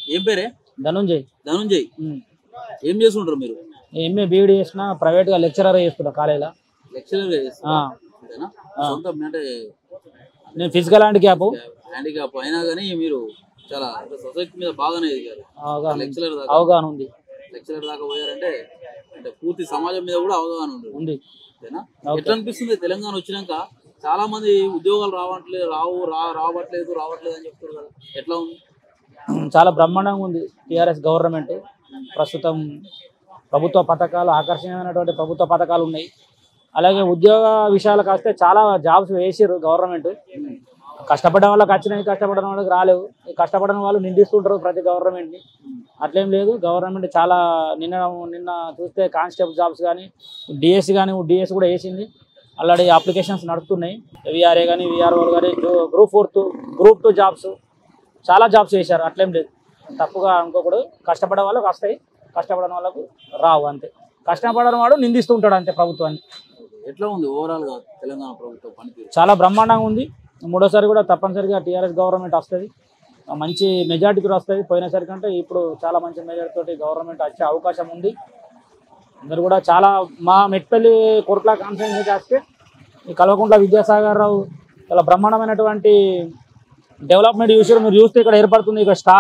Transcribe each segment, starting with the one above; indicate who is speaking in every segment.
Speaker 1: ఏం పేరే
Speaker 2: ధనుంజయ్
Speaker 1: ధనుంజయ్
Speaker 2: ఉమ్.
Speaker 1: ఏం చేస్తుంటారు మీరు
Speaker 2: ఎంఏ బీఈడి చేసిన ప్రైవేట్ గా లెక్చరర్ చేస్తున్నా కాలేజీలో
Speaker 1: లెక్చరర్
Speaker 2: ఆ.
Speaker 1: అంతేనా సొంత అంటే
Speaker 2: నేను ఫిజికల్ హ్యాండిక్యాప్
Speaker 1: హ్యాండిక్యాప్ అయినా కానీ మీరు చాలా సొసైటీ మీద బాగానే ఎదిగారు
Speaker 2: అవగాహన
Speaker 1: లెక్చరర్ దాకా
Speaker 2: అవగాహన ఉంది
Speaker 1: లెక్చరర్ దాకా పోయారంటే అంటే పూర్తి సమాజం మీద కూడా అవగాహన ఉంది
Speaker 2: ఉంది
Speaker 1: అంతేనా
Speaker 2: ఓకే.
Speaker 1: ఎట్లా అనిపిస్తుంది తెలంగాణ వచ్చినాక చాలా మంది ఉద్యోగాలు రావట్లేదు రావు రా రావట్లేదు రావట్లేదు అని చెప్తారు కదా ఎట్లా ఉంది
Speaker 2: చాలా బ్రహ్మాండంగా ఉంది టిఆర్ఎస్ గవర్నమెంట్ ప్రస్తుతం ప్రభుత్వ పథకాలు ఆకర్షణీయమైనటువంటి ప్రభుత్వ పథకాలు ఉన్నాయి అలాగే ఉద్యోగ విషయాలకు వస్తే చాలా జాబ్స్ వేసిర్రు గవర్నమెంట్ కష్టపడ్డ వాళ్ళకి వచ్చినాయి కష్టపడిన వాళ్ళకి రాలేవు ఈ కష్టపడిన వాళ్ళు నిందిస్తుంటారు ప్రతి గవర్నమెంట్ని అట్లేం లేదు గవర్నమెంట్ చాలా నిన్న నిన్న చూస్తే కానిస్టేబుల్ జాబ్స్ కానీ డిఎస్సి కానీ డిఎస్ కూడా వేసింది ఆల్రెడీ అప్లికేషన్స్ నడుస్తున్నాయి విఆర్ఏ కానీ విఆర్ఓ కానీ group fourth group two jobs చాలా జాబ్స్ చేశారు అట్లేం లేదు తప్పుగా అనుకోకూడదు కష్టపడే వాళ్ళకి వస్తాయి కష్టపడని వాళ్ళకు రావు అంతే కష్టపడని వాడు నిందిస్తుంటాడు అంతే ప్రభుత్వాన్ని
Speaker 1: ఎట్లా ఉంది ఓవరాల్ గా తెలంగాణ ప్రభుత్వ పనితీరు
Speaker 2: చాలా బ్రహ్మాండంగా ఉంది మూడోసారి కూడా తప్పనిసరిగా టీఆర్ఎస్ గవర్నమెంట్ వస్తుంది మంచి మెజార్టీతో వస్తుంది పోయినసారి కంటే ఇప్పుడు చాలా మంచి మెజార్టీ తోటి గవర్నమెంట్ వచ్చే అవకాశం ఉంది అందరు కూడా చాలా మా మెట్పల్లి కోట్ల కాన్ఫరెన్స్ చేస్తే ఈ కల్వకుంట్ల విద్యాసాగర్ రావు చాలా బ్రహ్మాండమైనటువంటి డెవలప్మెంట్ చూసారు మీరు చూస్తే ఇక్కడ ఏర్పడుతుంది ఇక్కడ స్టా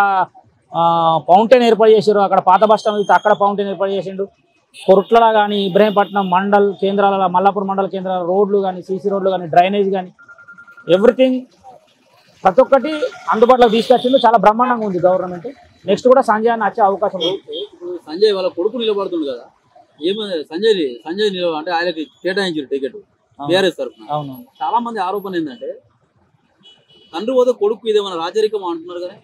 Speaker 2: ఫౌంటైన్ ఏర్పాటు చేశారు అక్కడ పాత బస్ స్టాండ్ చూస్తే అక్కడ ఫౌంటైన్ ఏర్పాటు చేసిండు కొరుట్ల కానీ ఇబ్రహీంపట్నం మండల్ కేంద్రాల మల్లాపూర్ మండల కేంద్రాల రోడ్లు కానీ సీసీ రోడ్లు కానీ డ్రైనేజ్ కానీ ఎవ్రీథింగ్ ప్రతి ఒక్కటి అందుబాటులోకి తీసుకొచ్చిండు చాలా బ్రహ్మాండంగా ఉంది గవర్నమెంట్ నెక్స్ట్ కూడా సంజయ్ అన్న వచ్చే అవకాశం ఉంది
Speaker 1: ఇప్పుడు సంజయ్ వాళ్ళ కొడుకు నిలబడుతుంది కదా ఏమో సంజయ్ సంజయ్ నిలబ అంటే ఆయనకి కేటాయించారు టికెట్ బీఆర్ఎస్ తరఫున
Speaker 2: అవును
Speaker 1: చాలా మంది ఆరోపణ ఏంటంటే తండ్రి పోతే కొడుకు ఇదేమన్నా రాజరికం అంటున్నారు కదా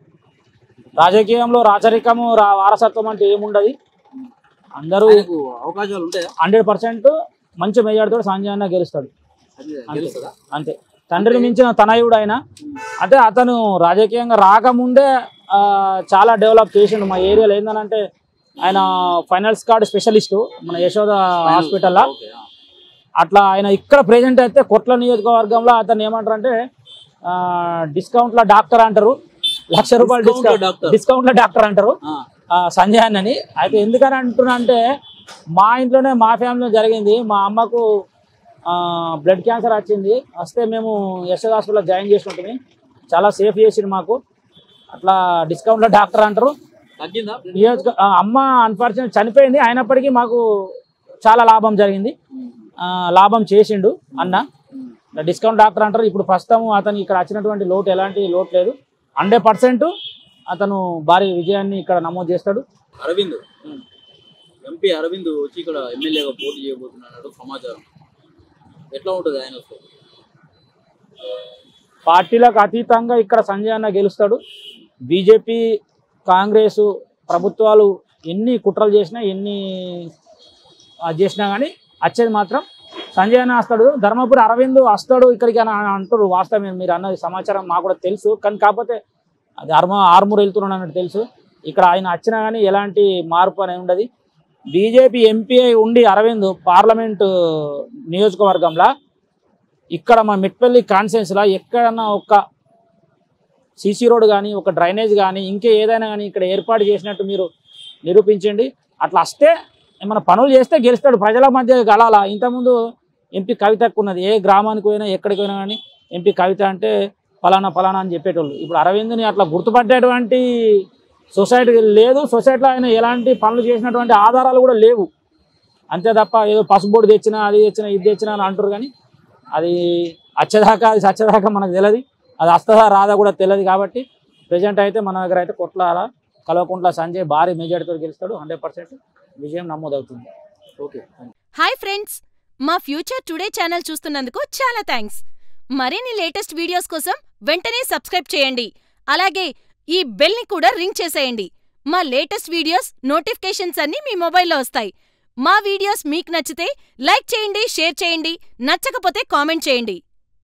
Speaker 2: రాజకీయంలో రాచరికము రా- వారసత్వం అంటే ఏముండదు అందరూ
Speaker 1: ఆయనకు అవకాశాలు ఉంటాయా
Speaker 2: హండ్రెడ్ పర్సెంట్ మంచి మెజార్టీతో సంజయ్ అన్న గెలుస్తాడు
Speaker 1: అది
Speaker 2: అంతే
Speaker 1: గెలుస్తుందా
Speaker 2: అంతే తండ్రిని మించిన తనయుడు ఆయన అంటే అతను రాజకీయంగా రాకముందే ఆ, చాలా డెవలప్ చేసిండు మా ఏరియాలో ఏంటంటే ఆయన ఫైనల్స్ కార్డ్ స్పెషలిస్టు మన యశోద హాస్పిటల్లో
Speaker 1: ఓకే ఆ.
Speaker 2: అట్లా ఆయన ఇక్కడ ప్రెజెంట్ అయితే కొట్ల నియోజకవర్గంలో అతను ఏమంటారు అంటే డిస్కౌంట్లో డాక్టర్ అంటారు లక్ష రూపాయలు
Speaker 1: Discount లో
Speaker 2: డిస్కౌంట్
Speaker 1: doctor.
Speaker 2: డిస్కౌంట్లో డాక్టర్ అంటారు
Speaker 1: ఆ.
Speaker 2: ఆ, సంజయ్ అన్నని అయితే ఎందుకని అంటున్నా అంటే మా ఇంట్లోనే మా ఫ్యామిలీలో జరిగింది మా అమ్మకు బ్లడ్ క్యాన్సర్ వచ్చింది వస్తే మేము యశోద హాస్పిటల్లో జాయిన్ చేసి ఉంటుంది చాలా సేఫ్ చేసిండు మాకు అట్లా డిస్కౌంట్లో డాక్టర్ అంటారు
Speaker 1: తగ్గిందా
Speaker 2: నియోజక ఆ, అమ్మ అన్ఫార్చునేట్ చనిపోయింది అయినప్పటికీ మాకు చాలా లాభం జరిగింది ఆ, లాభం చేసిండు అన్న డిస్కౌంట్ డాక్టర్ అంటారు ఇప్పుడు ప్రస్తుతం అతను ఇక్కడ వచ్చినటువంటి లోటు ఎలాంటి లోటు లేదు హండ్రెడ్ పర్సెంట్ అతను భారీ విజయాన్ని ఇక్కడ నమోదు చేస్తాడు
Speaker 1: అరవింద్ ఎంపీ అరవింద్ వచ్చి ఇక్కడ ఎమ్మెల్యేగా పోటీ చేయబోతున్నాడు సమాచారం ఎట్లా ఉంటుంది ఆయన వస్తే
Speaker 2: పార్టీలకు అతీతంగా ఇక్కడ సంజయ్ అన్న గెలుస్తాడు బీజేపీ కాంగ్రెస్ ప్రభుత్వాలు ఎన్ని కుట్రలు చేసినా ఎన్ని అది చేసినా కానీ వచ్చేది మాత్రం సంజయ్ అన్న వస్తాడు ధర్మపురి అరవింద్ వస్తాడు ఇక్కడికి అని అంటారు వాస్తవం మీరు అన్నది సమాచారం మాకు కూడా తెలుసు కానీ కాకపోతే అది ఆర్మ ఆర్మూర్ వెళ్తున్నాడు అన్నట్టు తెలుసు ఇక్కడ ఆయన వచ్చినా కానీ ఎలాంటి మార్పు అనేది ఉండదు బీజేపీ ఎంపీ ఉండి అరవింద్ పార్లమెంటు నియోజకవర్గంలో ఇక్కడ మా మిట్పల్లి కాన్సెన్స్లో ఎక్కడన్నా ఒక సీసీ రోడ్ కానీ ఒక డ్రైనేజ్ కానీ ఇంకే ఏదైనా కానీ ఇక్కడ ఏర్పాటు చేసినట్టు మీరు నిరూపించండి అట్లా వస్తే ఏమైనా పనులు చేస్తే గెలుస్తాడు ప్రజల మధ్య గలాల ఇంతకుముందు ఎంపీ కవితకు ఉన్నది ఏ గ్రామానికి పోయినా ఎక్కడికి పోయినా కానీ ఎంపీ కవిత అంటే ఫలానా ఫలానా అని చెప్పేటోళ్ళు ఇప్పుడు అరవింద్ని అట్లా గుర్తుపట్టేటువంటి సొసైటీ లేదు సొసైటీలో ఆయన ఎలాంటి పనులు చేసినటువంటి ఆధారాలు కూడా లేవు అంతే తప్ప ఏదో పసుబోర్డు తెచ్చినా అది తెచ్చినా ఇది తెచ్చినా అని అంటారు కానీ అది వచ్చేదాకా అది సచ్చేదాకా మనకు తెలియదు అది వస్తుందా రాదా కూడా తెలియదు కాబట్టి ప్రజెంట్ అయితే మన దగ్గర అయితే కొట్లాల కల్వకుంట్ల సంజయ్ భారీ మెజార్టీతో గెలుస్తాడు హండ్రెడ్ పర్సెంట్ విజయం నమోదవుతుంది
Speaker 1: ఓకే
Speaker 3: హాయ్ ఫ్రెండ్స్ మా ఫ్యూచర్ టుడే ఛానల్ చూస్తున్నందుకు చాలా థ్యాంక్స్ మరిన్ని లేటెస్ట్ వీడియోస్ కోసం వెంటనే సబ్స్క్రైబ్ చేయండి అలాగే ఈ బెల్ని కూడా రింగ్ చేసేయండి మా లేటెస్ట్ వీడియోస్ నోటిఫికేషన్స్ అన్నీ మీ మొబైల్లో వస్తాయి మా వీడియోస్ మీకు నచ్చితే లైక్ చేయండి షేర్ చేయండి నచ్చకపోతే కామెంట్ చేయండి